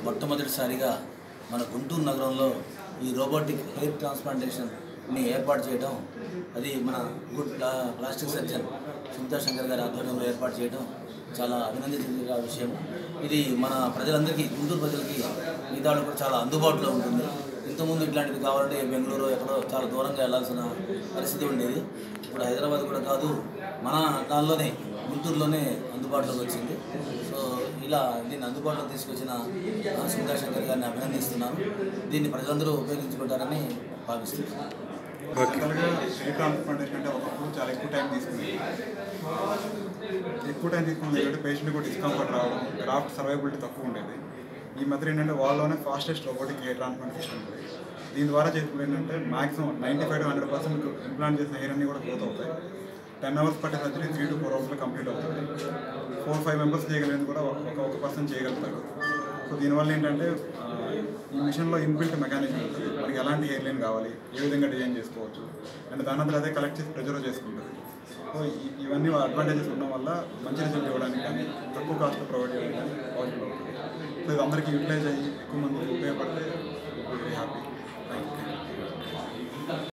మొట్టమొదటిసారిగా మన గుంటూరు నగరంలో ఈ రోబోటిక్ హెయిర్ ట్రాన్స్ప్లాంటేషన్ని ఏర్పాటు చేయడం అది మన గుడ్ ప్లా ప్లాస్టిక్ సర్జన్ సునీతా శంకర్ గారి ఆధ్వర్యంలో ఏర్పాటు చేయడం చాలా అభినందించిన విషయం ఇది మన ప్రజలందరికీ గుంటూరు ప్రజలకి మిగతా వాళ్ళకి కూడా చాలా అందుబాటులో ఉంటుంది ఇంతకుముందు ఇట్లాంటిది కావాలంటే బెంగళూరు ఎక్కడో చాలా దూరంగా వెళ్ళాల్సిన పరిస్థితి ఉండేది ఇప్పుడు హైదరాబాద్ కూడా కాదు మన దానిలోనే గుంటూరులోనే అందుబాటులోకి వచ్చింది సో ఇలా దీన్ని అందుబాటులోకి తీసుకొచ్చిన ఆ, సునీతా శంకర్ గారిని అభినందిస్తున్నాను దీన్ని ప్రజలందరూ ఉపయోగించుకుంటారని భావిస్తున్నాను జనరల్గా హెయిర్ ట్రాన్స్ప్లాంటేషన్ అంటే ఒకప్పుడు చాలా ఎక్కువ టైం తీసుకునేది ఎక్కువ టైం తీసుకున్నది ఏంటంటే పేషెంట్ కూడా డిస్కంఫర్ట్ రావడం క్రాఫ్ట్ సర్వైబిలిటీ తక్కువ ఉండేది ఈ మధ్య ఏంటంటే వాళ్ళలోనే fastest robotic hair transplant system ఉంది దీని ద్వారా చేసుకుంటే ఏంటంటే maximum ninety five to hundred percent implant చేసిన హెయిర్ అన్ని కూడా గ్రోత్ అవుతాయి టెన్ అవర్స్ పట్టే సర్జరీ త్రీ టు ఫోర్ అవర్స్లో కంప్లీట్ అవుతుంది ఫోర్ ఫైవ్ మెంబర్స్ చేయగలిగింది కూడా ఒక ఒక పర్సన్ చేయగలుగుతారు సో దీనివల్ల ఏంటంటే ఆ, ఈ మిషన్లో ఇన్బిల్ట్ మెకానిజం ఉంటుంది మనకి ఎలాంటి హెయిర్ లైన్ కావాలి ఏ విధంగా డిజైన్ చేసుకోవచ్చు అండ్ దాని అంతా అదే కలెక్ట్ చేసి ప్రెజర్ చేసుకుంటుంది సో ఈ- ఇవన్నీ అడ్వాంటేజెస్ ఉండడం వల్ల మంచి రిజల్ట్ ఇవ్వడానికి కానీ తక్కువ కాస్ట్ ప్రొవైడ్ చేయడానికి కానీ పాసిబుల్ అవుతుంది సో ఇది అందరికీ యూటిలైజ్ అయ్యి ఎక్కువ మందికి ఉపయోగపడితే హ్యాపీ